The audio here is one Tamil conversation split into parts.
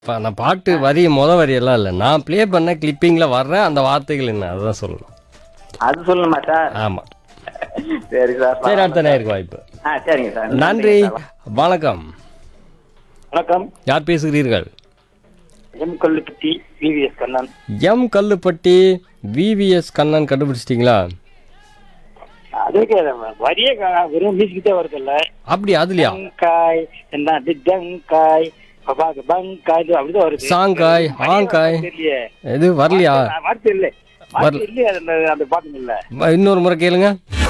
இப்போ நான் பாட்டு வரி முத வரி எல்லாம் இல்லை நான் ப்ளே பண்ண கிளிப்பிங்கில் வர்ற அந்த வார்த்தைகள் என்ன அதுதான் சொல்லணும் அது சொல்லணுமா சார் ஆமாம் சரி சார் சரி அடுத்த நேருக்கு வாய்ப்பு ஆ சரிங்க சார் நன்றி வணக்கம் வணக்கம் யார் பேசுகிறீர்கள் M Kollupatti VVS Kannan M Kallupatti VVS Kannan கண்டுபிடிச்சிட்டிங்களா அதுக்கு வரியே கா- வெறும் மியூசிக் தான் வருது இல்ல அப்படி அதுலையா டங்காய் என்ன அது டங்காய் பபாக்கு பங்காய் இது அப்படிதான் வருது சாங்காய், வரியே ஆங்காய். தெரியலையே இது வரலையா வார்த்தை இல்ல வார்த்தை இல்லையே அந்த அந்த பாட்டு இல்ல வ- இன்னொரு முறை கேளுங்க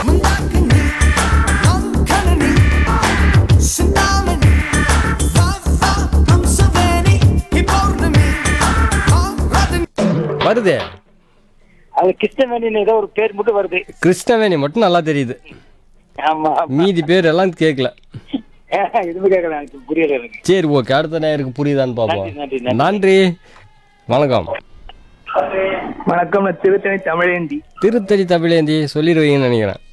வருதே அது கிருஷ்ணவேணின்னு ஏதோ ஒரு பேர் மட்டும் வருது கிருஷ்ணவேணி மட்டும் நல்லா தெரியுது ஆமா மீதி பேர் எல்லாம் கேட்கல இதுவும் கேட்கல எனக்கு புரியல எனக்கு சரி ஓகே அடுத்த நேருக்கு புரியுதான்னு பார்ப்போம் நன்றி, நன்றி, நன்றி வணக்கம் வணக்கம் நான் திருத்தணி தமிழேந்தி திருத்தணி தமிழேந்தி சொல்லிடுவீங்கன்னு நினைக்கிறேன்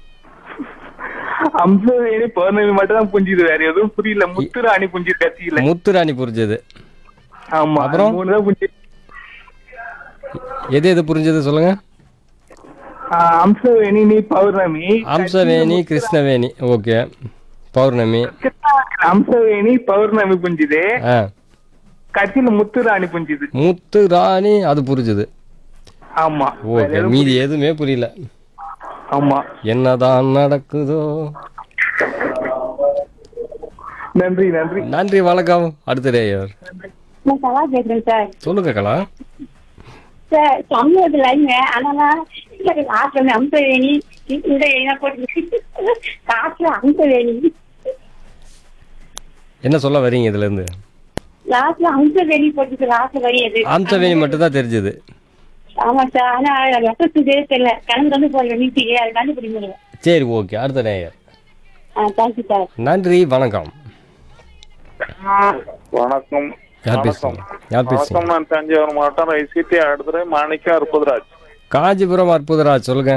அம்சவேணி பௌர்ணமி மட்டும் தான் புரிஞ்சுது வேற எதுவும் புரியல முத்துராணி புரிஞ்சு கட்சியில முத்துராணி புரிஞ்சது ஆமா அப்புறம்? மூணு தான் புரிஞ்சு எது எது புரிஞ்சது சொல்லுங்க அம்சவேணி நீ பௌர்ணமி அம்சவேணி கிருஷ்ணவேணி ஓகே பௌர்ணமி கிருஷ்ணவேணி, அம்சவேணி பௌர்ணமி புரிஞ்சுது ஆ கட்சியில முத்துராணி புரிஞ்சுது முத்து ராணி அது புரிஞ்சுது ஆமா வேற ஓகே எதுவும் மீதி எதுவுமே புரியல ஆமா என்னதான் நடக்குதோ நன்றி நன்றி நன்றி வணக்கம் அடுத்த டேயர் நான் கலா பேசுறேன் சார் சொல்லுங்க கலா சார் தமிழ் லைங்க ஆனா லாஸ்ட்ல வந்து அம்ச வேணி இந்த வேணா போட்டு லாஸ்ட்ல அம்ச வேணி என்ன சொல்ல வரீங்க இதுல இருந்து லாஸ்ட்ல அம்ச வேணி போட்டு லாஸ்ட் வரி அது அம்சவேணி மட்டும் தான் தெரிஞ்சது ஆமா சார் ஆனா ரசத்துக்கு தெரியல கலந்து வந்து போற மீட்டிங் அது கண்டுபிடிக்க முடியல சரி ஓகே அடுத்த நேயர் தேங்க்யூ சார் நன்றி வணக்கம் வணக்கம் யார் பேசுறீங்க யார் பேசுறீங்க வணக்கம் நான் தஞ்சாவூர் மாவட்டம் ஐசிடி அடுத்துறை மாணிக்கம் அற்புதராஜ் காஞ்சிபுரம் அற்புதராஜ் சொல்லுங்க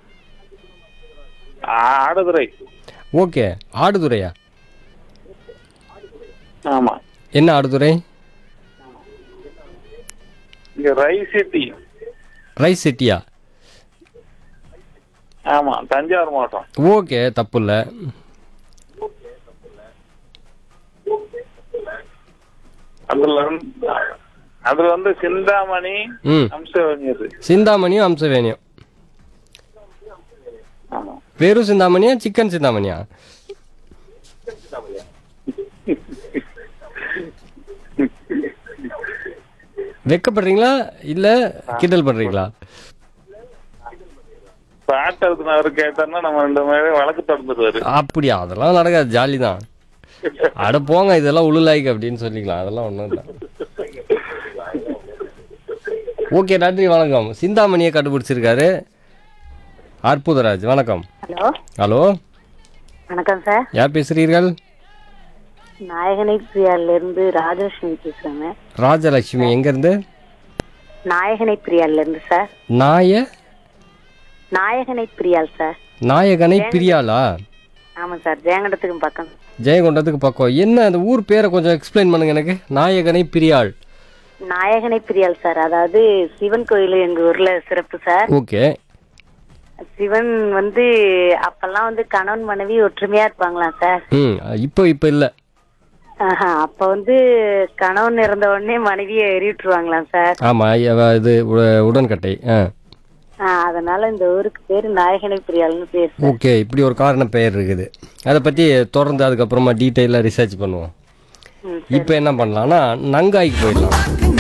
ஆடுதுறை ஓகே ஆடுதுறையா ஆமா என்ன ஆடுதுறை இங்க ரை சிட்டி ரைஸ் சிட்டியா ஆமா தஞ்சாவூர் மாவட்டம் ஓகே தப்பு இல்லை அதுல வந்து அதுல வந்து சிந்தாமணி ம் அம்சவஞ்சது சிந்தாமணியும் அம்சவேணியும் ஆமா வெறும் சிந்தாமணியா சிக்கன் சிந்தாமணியா வெக்கப்படுறீங்களா இல்ல கிண்டல் பண்றீங்களா பாட்டு எழுதினவர் கேட்டாருன்னா நம்ம ரெண்டு பேரும் வழக்கு தொடர்ந்துருவாரு அப்படியா அதெல்லாம் நடக்காது ஜாலி தான் அட போங்க இதெல்லாம் உளுலாய்க்கு அப்படின்னு சொல்லிக்கலாம் அதெல்லாம் ஒன்றும் இல்லை ஓகே நன்றி வணக்கம் சிந்தாமணியை கண்டுபிடிச்சிருக்காரு அற்புதராஜ் வணக்கம் ஹலோ ஹலோ வணக்கம் சார் யார் பேசுறீர்கள் நாயகனை பிரியால இருந்து ராஜலட்சுமி பேசுறேங்க ராஜலட்சுமி எங்கேருந்து நாயகனை பிரியால இருந்து சார் நாய நாயகனை பிரியால் சார் நாயகனை பிரியாளா ஆமா சார் ஜெயங்கண்டத்துக்கு பக்கம் ஜெயங்கொண்டத்துக்கு பக்கம் என்ன அந்த ஊர் பேரை கொஞ்சம் எக்ஸ்பிளைன் பண்ணுங்க எனக்கு நாயகனை பிரியாள் நாயகனை பிரியால் சார் அதாவது சிவன் கோயில் எங்க ஊர்ல சிறப்பு சார் ஓகே சிவன் வந்து அப்பெல்லாம் வந்து கணவன் மனைவி ஒற்றுமையா இருப்பாங்களாம் சார் ம் இப்போ இப்போ இல்லை ஆஹா, அப்ப வந்து கணவன் இறந்த உடனே மனைவியை எறி விட்டுருவாங்களாம் சார் ஆமாம் இது உ- உடன்கட்டை ஆ ஆ, அதனால இந்த ஊருக்கு பேரு நாயகனை பிரியால்னு பேர் சார். ஓகே இப்படி ஒரு காரண பெயர் இருக்குது அதை பற்றி தொடர்ந்து அதுக்கப்புறமா டீட்டெயிலாக ரிசர்ச் பண்ணுவோம் ம், இப்போ என்ன பண்ணலாம்னா நங்காய்க்கு போயிடலாம்